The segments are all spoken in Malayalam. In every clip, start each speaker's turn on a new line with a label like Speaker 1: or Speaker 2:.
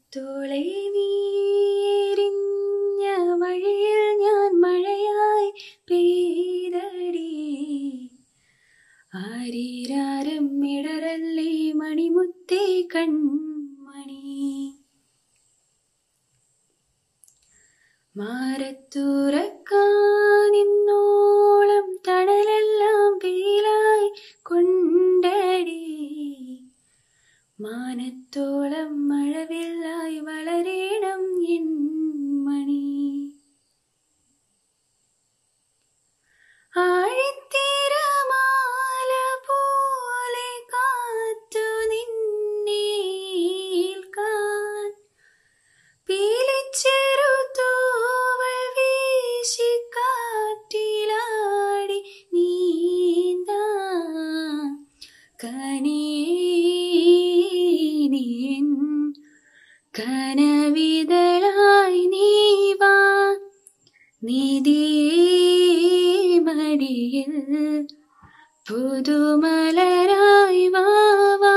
Speaker 1: മാനത്തോളെ നീരിഞ്ഞ വഴിയിൽ ഞാൻ മഴയായി പെയ്തടി ആരീരാരം ഇടറല്ലേ മണിമുത്തേ കൺമണി മാരത്തുറക്കാനിന്നോളം തണലെല്ലാം വെയിലായി കൊണ്ടടി മാനത്തോളം മഴവില്ലായി വളരേണം എൻ മണി ആഴിത്തിരമാല പോലെ കാത്തു നിന്നേൽക്കാൻ പീലിച്ചെറു തൂവൽ വീശി കാറ്റിലാടി നീന്താ കനിയേനിയൻ കനവിതളായി നീവാ നിധിയേ മടിയിൽ പുതുമലരായി വാവാ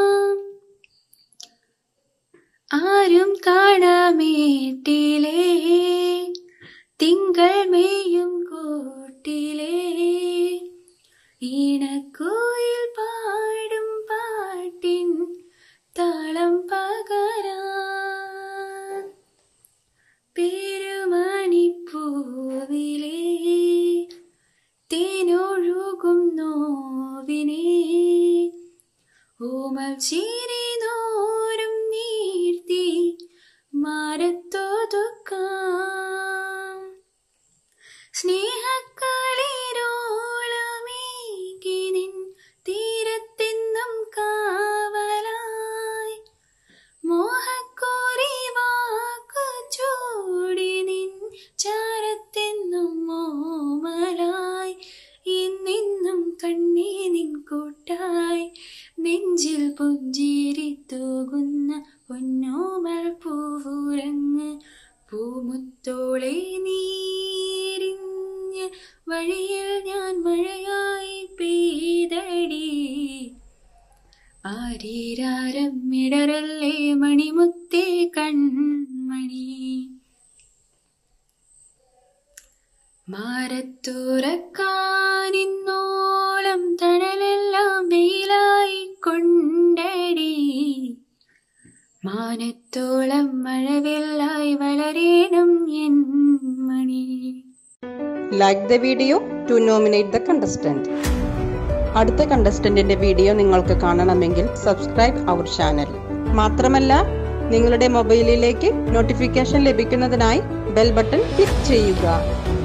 Speaker 1: ആരും കാണാമേട്ടിലേ തിങ്കൾ മേയും കൂട്ടിലേ ഈണക്കോയിൽ പാടും പാട്ടിൻ താളം പകരാൻ പെരുമണിപ്പൂവിലേ തേനൊഴുകും നോവിനെ ഓമൽ ചിരി നോരും നീർത്തി മാരത്തോതുക്കാം സ്നേഹക്കളിരോളമേകി നിൻ തീരത്തെന്നും കാവലായി മോഹക്കോരി വാക്കു ചൂടി നിൻ ചാരത്തെന്നും മോമലായി ഇന്നിന്നും കണ്ണീ നിൻ കൂട്ടായി നെഞ്ചിൽ പുഞ്ചിരി തൂകുന്ന പൊന്നോമൽ പൂവുരങ്ങ് പൂമുത്തോളെ നീരിഞ്ഞ് വഴിയിൽ ഞാൻ മഴയായി പെയ്തടി ആരീരാരം ഇടറല്ലേ മണിമുത്തേ കൺമണി മാരത്തുറക്കാനിന്നോളം തണലെല്ലാം വെയിലായി കൊണ്ടടി മാനത്തോളം മഴവില്ലായി വളരേണം എൻ മണി
Speaker 2: like the video to nominate the contestant അടുത്ത കണ്ടസ്റ്റന്റിന്റെ വീഡിയോ നിങ്ങൾക്ക് കാണണമെങ്കിൽ സബ്സ്ക്രൈബ് അവർ ചാനൽ മാത്രമല്ല നിങ്ങളുടെ മൊബൈലിലേക്ക് നോട്ടിഫിക്കേഷൻ ലഭിക്കുന്നതിനായി ബെൽ ബട്ടൺ ക്ലിക്ക് ചെയ്യുക